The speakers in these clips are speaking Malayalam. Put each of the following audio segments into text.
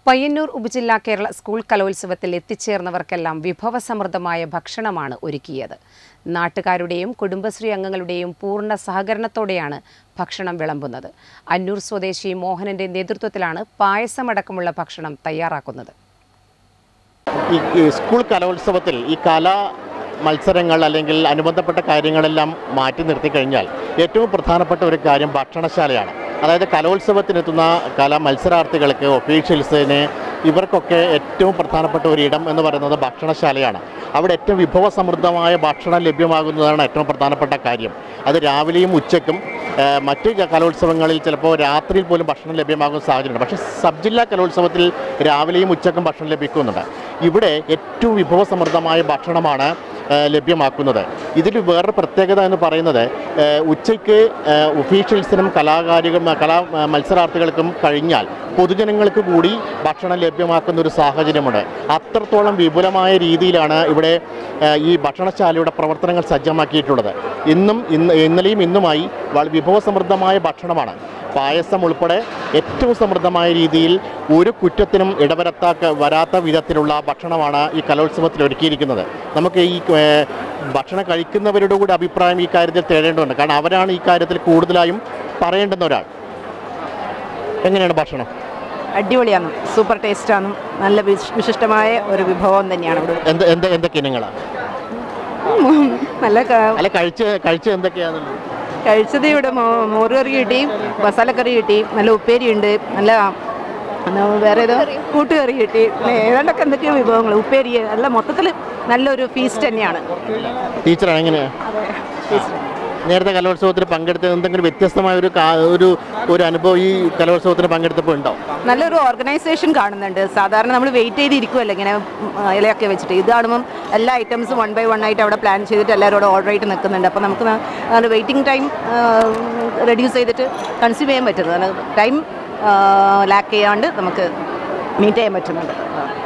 പയ്യന്നൂർ ഉപജില്ലാ കേരള സ്കൂൾ കലോത്സവത്തിൽ എത്തിച്ചേർന്നവർക്കെല്ലാം വിഭവസമൃദ്ധമായ ഭക്ഷണമാണ് ഒരുക്കിയത് നാട്ടുകാരുടെയും കുടുംബശ്രീ അംഗങ്ങളുടെയും പൂർണ്ണ സഹകരണത്തോടെയാണ് ഭക്ഷണം വിളമ്പുന്നത് അന്നൂർ സ്വദേശി മോഹനന്റെ നേതൃത്വത്തിലാണ് പായസമടക്കമുള്ള ഭക്ഷണം തയ്യാറാക്കുന്നത് ഈ ഈ സ്കൂൾ കലോത്സവത്തിൽ ഈ കലാ മത്സരങ്ങൾ അല്ലെങ്കിൽ അനുബന്ധപ്പെട്ട കാര്യങ്ങളെല്ലാം മാറ്റി നിർത്തി കഴിഞ്ഞാൽ ഏറ്റവും പ്രധാനപ്പെട്ട ഒരു കാര്യം ഭക്ഷണശാലയാണ് അതായത് കലോത്സവത്തിനെത്തുന്ന കലാ മത്സരാർത്ഥികൾക്ക് ഒഫീഷ്യൽസിന് ഇവർക്കൊക്കെ ഏറ്റവും പ്രധാനപ്പെട്ട ഒരു ഇടം എന്ന് പറയുന്നത് ഭക്ഷണശാലയാണ് അവിടെ ഏറ്റവും വിഭവസമൃദ്ധമായ ഭക്ഷണം ലഭ്യമാകുന്നതാണ് ഏറ്റവും പ്രധാനപ്പെട്ട കാര്യം അത് രാവിലെയും ഉച്ചയ്ക്കും ആ, മറ്റ് ജ- കലോത്സവങ്ങളിൽ ചിലപ്പോൾ രാത്രിയിൽ പോലും ഭക്ഷണം ലഭ്യമാകുന്ന സാഹചര്യമുണ്ട് പക്ഷേ സബ് ജില്ലാ കലോത്സവത്തിൽ രാവിലെയും ഉച്ചക്കും ഭക്ഷണം ലഭിക്കുന്നുണ്ട് ഇവിടെ ഏറ്റവും വിഭവസമൃദ്ധമായ ഭക്ഷണമാണ് ആ, ലഭ്യമാക്കുന്നത് ഇതിൽ വേറൊരു പ്രത്യേകത എന്ന് പറയുന്നത് ആ, ഉച്ചയ്ക്ക് ആ, ഒഫീഷ്യൽസിനും കലാകാരികളും കലാ ആ, മത്സരാർത്ഥികൾക്കും കഴിഞ്ഞാൽ പൊതുജനങ്ങൾക്ക് കൂടി ഭക്ഷണം ലഭ്യമാക്കുന്ന ഒരു സാഹചര്യമുണ്ട് അത്രത്തോളം വിപുലമായ രീതിയിലാണ് ഇവിടെ ആ, ഈ ഭക്ഷണശാലയുടെ പ്രവർത്തനങ്ങൾ സജ്ജമാക്കിയിട്ടുള്ളത് ഇന്നും ഇന്ന് ഇന്നലെയും ഇന്നുമായി വള- വിഭവസമൃദ്ധമായ ഭക്ഷണമാണ് പായസം ഉൾപ്പെടെ ഏറ്റവും സമൃദ്ധമായ രീതിയിൽ ഒരു കുറ്റത്തിനും ഇടവരത്താക്ക വരാത്ത വിധത്തിലുള്ള ഭക്ഷണമാണ് ഈ കലോത്സവത്തിൽ ഒരുക്കിയിരിക്കുന്നത് നമുക്ക് ഈ ഏർ, ഭക്ഷണം കഴിക്കുന്നവരുടെ കൂടി അഭിപ്രായം ഈ കാര്യത്തിൽ തേടേണ്ടതുണ്ട് കാരണം അവരാണ് ഈ കാര്യത്തിൽ കൂടുതലായും പറയേണ്ടുന്ന ഒരാൾ എങ്ങനെയാണ് ഭക്ഷണം അടിപൊളിയാണ് സൂപ്പർ ടേസ്റ്റാണ് നല്ല വിശ്- വിശിഷ്ടമായ ഒരു വിഭവം തന്നെയാണ് ഇവിടെ എന്ത് എന്ത് എന്തൊക്കെ ഇനങ്ങളാണ് ഉം, നല്ല ക- അല്ല കഴിച്ച് കഴിച്ച് എന്തൊക്കെയാണെന്നുള്ളത് കഴിച്ചത് ഇവിടെ മോ- മോരുകറി കിട്ടി മസാലക്കറി കിട്ടി നല്ല ഉപ്പേരി ഉണ്ട് നല്ല എന്നാ വേറെ ഏതോ കൂട്ടുകറി കിട്ടി പിന്നെ ഏതാണ്ടൊക്കെ എന്തൊക്കെയോ വിഭവങ്ങൾ ഉപ്പേരി നല്ല മൊത്തത്തിൽ നല്ലൊരു ഫീസ്റ്റ് തന്നെയാണ് ടീച്ചറാണ് എങ്ങനെയാണ് നേരത്തെ കലോത്സവത്തിൽ പങ്കെടുത്ത എന്തെങ്കിലും വ്യത്യസ്തമായ ഒരു കാ- ഒരു ഒരു അനുഭവം ഈ കലോത്സവത്തിന് പങ്കെടുത്തപ്പോൾ ഉണ്ടോ നല്ലൊരു ഓർഗനൈസേഷൻ കാണുന്നുണ്ട് സാധാരണ നമ്മൾ വെയിറ്റ് ചെയ്തിരിക്കുമല്ലോ ഇങ്ങനെ ഉം, ഇലയൊക്കെ വെച്ചിട്ട് ഇത് കാണുമ്പം എല്ലാ ഐറ്റംസും വൺ ബൈ വൺ ആയിട്ട് അവിടെ പ്ലാൻ ചെയ്തിട്ട് എല്ലാവരോടും ഓർഡർ ആയിട്ട് നിൽക്കുന്നുണ്ട് അപ്പോൾ നമുക്ക് വെയിറ്റിംഗ് ടൈം റെഡ്യൂസ് ചെയ്തിട്ട് കൺസ്യൂം ചെയ്യാൻ പറ്റുന്നത് ടൈം ലാക്ക് ചെയ്യാണ്ട് നമുക്ക് മീറ്റ് ചെയ്യാൻ പറ്റുന്നുണ്ട്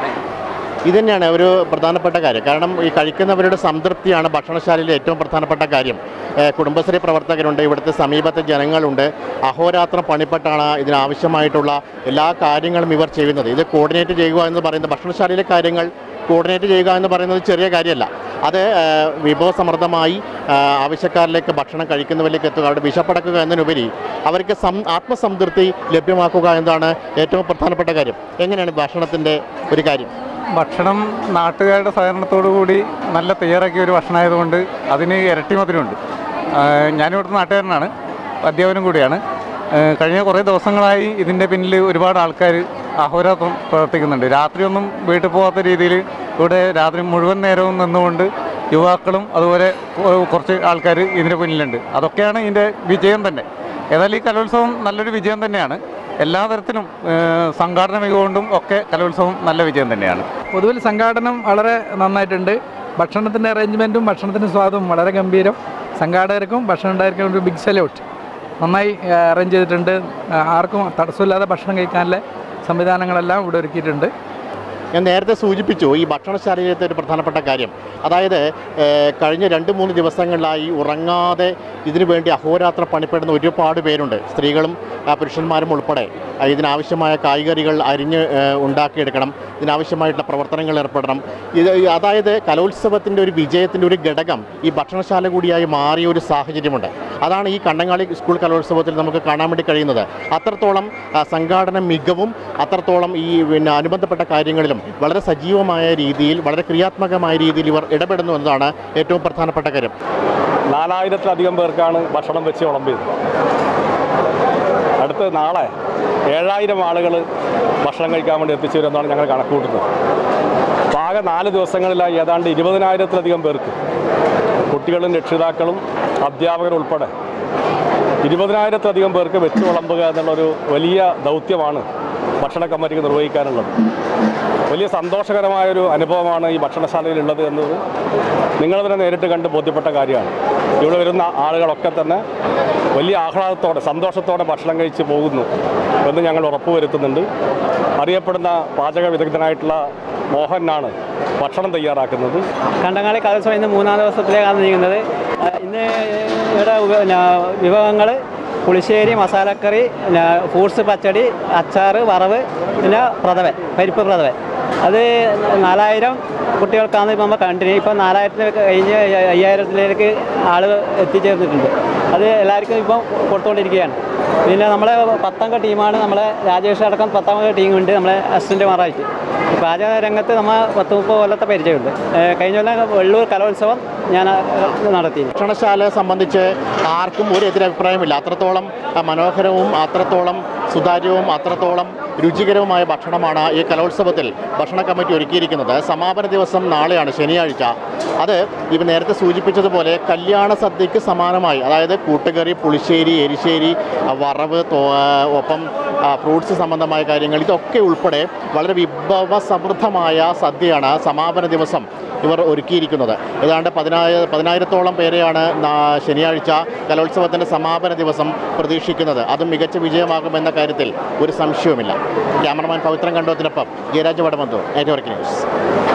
ഇത് തന്നെയാണ് ഒരു പ്രധാനപ്പെട്ട കാര്യം കാരണം ഈ കഴിക്കുന്നവരുടെ സംതൃപ്തിയാണ് ഭക്ഷണശാലയിലെ ഏറ്റവും പ്രധാനപ്പെട്ട കാര്യം ഏഹ് കുടുംബശ്രീ പ്രവർത്തകരുണ്ട് ഇവിടുത്തെ സമീപത്തെ ജനങ്ങളുണ്ട് അഹോരാത്രം പണിപ്പെട്ടാണ് ഇതിനാവശ്യമായിട്ടുള്ള എല്ലാ കാര്യങ്ങളും ഇവർ ചെയ്യുന്നത് ഇത് കോർഡിനേറ്റ് ചെയ്യുക എന്ന് പറയുന്നത് ഭക്ഷണശാലയിലെ കാര്യങ്ങൾ കോർഡിനേറ്റ് ചെയ്യുക എന്ന് പറയുന്നത് ചെറിയ കാര്യമല്ല അത് ഏഹ് വിഭവസമൃദ്ധമായി ഏഹ് ആവശ്യക്കാരിലേക്ക് ഭക്ഷണം കഴിക്കുന്നവരിലേക്ക് എത്തുക അവിടെ വിശപ്പടക്കുക എന്നതിനുപരി അവർക്ക് സം ആത്മസംതൃപ്തി ലഭ്യമാക്കുക എന്നതാണ് ഏറ്റവും പ്രധാനപ്പെട്ട കാര്യം എങ്ങനെയാണ് ഭക്ഷണത്തിൻ്റെ ഒരു കാര്യം ഭക്ഷണം നാട്ടുകാരുടെ സഹകരണത്തോടു കൂടി നല്ല തയ്യാറാക്കിയ ഒരു ഭക്ഷണമായതുകൊണ്ട് അതിന് ഇരട്ടി മധുരമുണ്ട് ആഹ് ഞാനിവിടുത്തെ നാട്ടുകാരനാണ് അധ്യാപനം കൂടിയാണ് ആഹ് കഴിഞ്ഞ കുറേ ദിവസങ്ങളായി ഇതിൻ്റെ പിന്നിൽ ഒരുപാട് ആൾക്കാർ അഹോരാത്രം പ്രവർത്തിക്കുന്നുണ്ട് രാത്രിയൊന്നും വീട്ടിൽ പോകാത്ത രീതിയിൽ ഇവിടെ രാത്രി മുഴുവൻ നേരവും നിന്നുകൊണ്ട് യുവാക്കളും അതുപോലെ കൊ- കുറച്ച് ആൾക്കാർ ഇതിൻ്റെ പിന്നിലുണ്ട് അതൊക്കെയാണ് ഇതിൻ്റെ വിജയം തന്നെ ഏതായാലും ഈ കലോത്സവം നല്ലൊരു വിജയം തന്നെയാണ് എല്ലാ തരത്തിലും ഏഹ്, സംഘാടന മികവുകൊണ്ടും ഒക്കെ കലോത്സവം നല്ല വിജയം തന്നെയാണ് പൊതുവിൽ സംഘാടനം വളരെ നന്നായിട്ടുണ്ട് ഭക്ഷണത്തിൻ്റെ അറേഞ്ച്മെൻറ്റും ഭക്ഷണത്തിൻ്റെ സ്വാദും വളരെ ഗംഭീരം സംഘാടകർക്കും ഭക്ഷണം ഉണ്ടായിരിക്കുന്ന ഒരു ബിഗ് സല്യൂട്ട് നന്നായി അറേഞ്ച് ചെയ്തിട്ടുണ്ട് ആ, ആർക്കും തടസ്സമില്ലാതെ ഭക്ഷണം കഴിക്കാനുള്ള സംവിധാനങ്ങളെല്ലാം ഇവിടെ ഒരുക്കിയിട്ടുണ്ട് ഞാൻ നേരത്തെ സൂചിപ്പിച്ചു ഈ ഭക്ഷണശാലയിലത്തെ ഒരു പ്രധാനപ്പെട്ട കാര്യം അതായത് ഏഹ്, കഴിഞ്ഞ രണ്ട് മൂന്ന് ദിവസങ്ങളിലായി ഉറങ്ങാതെ ഇതിനു വേണ്ടി അഹോരാത്രം പണിപ്പെടുന്ന ഒരുപാട് പേരുണ്ട് സ്ത്രീകളും ആ, പുരുഷന്മാരും ഉൾപ്പെടെ ആ, ഇതിനാവശ്യമായ കായികറികൾ അരിഞ്ഞ് ഏഹ്, ഉണ്ടാക്കിയെടുക്കണം ഇതിനാവശ്യമായിട്ടുള്ള പ്രവർത്തനങ്ങൾ ഏർപ്പെടണം ഇത് ഈ അതായത് കലോത്സവത്തിൻ്റെ ഒരു വിജയത്തിൻ്റെ ഒരു ഘടകം ഈ ഭക്ഷണശാല കൂടിയായി മാറിയ ഒരു സാഹചര്യമുണ്ട് അതാണ് ഈ കണ്ണങ്ങാളി സ്കൂൾ കലോത്സവത്തിൽ നമുക്ക് കാണാൻ വേണ്ടി കഴിയുന്നത് അത്രത്തോളം ആ, സംഘാടന മികവും അത്രത്തോളം ഈ പിന്നെ അനുബന്ധപ്പെട്ട കാര്യങ്ങളിലും വളരെ സജീവമായ രീതിയിൽ വളരെ ക്രിയാത്മകമായ രീതിയിൽ ഇവർ ഇടപെടുന്നു എന്നതാണ് ഏറ്റവും പ്രധാനപ്പെട്ട കാര്യം നാലായിരത്തിലധികം പേർക്കാണ് ഭക്ഷണം വെച്ച് വിളമ്പിയത് അടുത്ത് നാളെ ഏഴായിരം ആളുകൾ ഭക്ഷണം കഴിക്കാൻ വേണ്ടി എത്തിച്ചേരുമെന്നാണ് ഞങ്ങൾ കണക്ക് കൂട്ടുന്നത് അപ്പോൾ ആകെ നാല് ദിവസങ്ങളിലായി ഏതാണ്ട് ഇരുപതിനായിരത്തിലധികം പേർക്ക് കുട്ടികളും രക്ഷിതാക്കളും അധ്യാപകരും ഉൾപ്പെടെ ഇരുപതിനായിരത്തിലധികം പേർക്ക് വെച്ച് വിളമ്പുക എന്നുള്ളൊരു വലിയ ദൗത്യമാണ് ഭക്ഷണ കമ്മിറ്റിക്ക് നിർവഹിക്കാനുള്ളത് വലിയ സന്തോഷകരമായൊരു അനുഭവമാണ് ഈ ഭക്ഷണശാലയിലുള്ളത് എന്നത് നിങ്ങൾ തന്നെ നേരിട്ട് കണ്ട് ബോധ്യപ്പെട്ട കാര്യമാണ് ഇവിടെ വരുന്ന ആളുകളൊക്കെ തന്നെ വലിയ ആഹ്ലാദത്തോടെ സന്തോഷത്തോടെ ഭക്ഷണം കഴിച്ച് പോകുന്നു എന്ന് ഞങ്ങൾ ഉറപ്പുവരുത്തുന്നുണ്ട് അറിയപ്പെടുന്ന പാചക വിദഗ്ധനായിട്ടുള്ള മോഹനാണ് ഭക്ഷണം തയ്യാറാക്കുന്നത് കണ്ടങ്ങാളി കലോത്സവം ഇന്ന് മൂന്നാം ദിവസത്തിലേക്കാണ് നീങ്ങുന്നത് ആ, ഇന്ന് ഇവിടെ വിഭവങ്ങൾ പുളിശ്ശേരി മസാലക്കറി പിന്നെ ഫ്രൂട്ട്സ് പച്ചടി അച്ചാർ വറവ് പിന്നെ പ്രഥവൻ പരിപ്പ് പ്രഥവൻ അത് നാലായിരം കുട്ടികൾക്കാണ് ഇപ്പം നമ്മൾ കണ്ടിന്യൂ ഇപ്പം നാലായിരത്തിന് കഴിഞ്ഞ് അയ്യായിരത്തിലേക്ക് ആൾ എത്തിച്ചേർന്നിട്ടുണ്ട് അത് എല്ലാവർക്കും ഇപ്പം കൊടുത്തുകൊണ്ടിരിക്കുകയാണ് പിന്നെ നമ്മളെ പത്തംഗ ടീമാണ് നമ്മളെ രാജേഷ് അടക്കം പത്തംഗ ടീമുണ്ട് നമ്മളെ അസിസ്റ്റന്റുമാരായിട്ട് പാചക രംഗത്ത് നമ്മൾ പത്ത് മുപ്പത് കൊല്ലത്തെ പരിചയമുണ്ട് ഏഹ് കഴിഞ്ഞ കൊല്ലം വെള്ളൂർ കലോത്സവം ഞാൻ അഹ് നടത്തി ഭക്ഷണശാലയെ സംബന്ധിച്ച് ആർക്കും ഒരു എതിരഭിപ്രായമില്ല അത്രത്തോളം ആ, മനോഹരവും അത്രത്തോളം സുതാര്യവും അത്രത്തോളം രുചികരവുമായ ഭക്ഷണമാണ് ഈ കലോത്സവത്തിൽ ഭക്ഷണ കമ്മിറ്റി ഒരുക്കിയിരിക്കുന്നത് സമാപന ദിവസം നാളെയാണ് ശനിയാഴ്ച അത് ഇവ നേരത്തെ സൂചിപ്പിച്ചതുപോലെ കല്യാണ സദ്യക്ക് സമാനമായി അതായത് കൂട്ടുകറി പുളിശ്ശേരി എരിശ്ശേരി ആ, വറവ് തോ ആ, ഒപ്പം ആ, ഫ്രൂട്ട്സ് സംബന്ധമായ കാര്യങ്ങൾ ഇതൊക്കെ ഉൾപ്പെടെ വളരെ വിഭവ സമൃദ്ധമായ സദ്യയാണ് സമാപന ദിവസം ഇവർ ഒരുക്കിയിരിക്കുന്നത് ഏതാണ്ട് പതിനായ പതിനായിരത്തോളം പേരെയാണ് നാ- ശനിയാഴ്ച കലോത്സവത്തിൻ്റെ സമാപന ദിവസം പ്രതീക്ഷിക്കുന്നത് അതും മികച്ച വിജയമാകുമെന്ന കാര്യത്തിൽ ഒരു സംശയവുമില്ല ക്യാമറമാൻ പവിത്രൻ കണ്ടോത്തിനൊപ്പം ജയരാജ് വടമന്തൂർ നെറ്റ്വർക്ക് ന്യൂസ്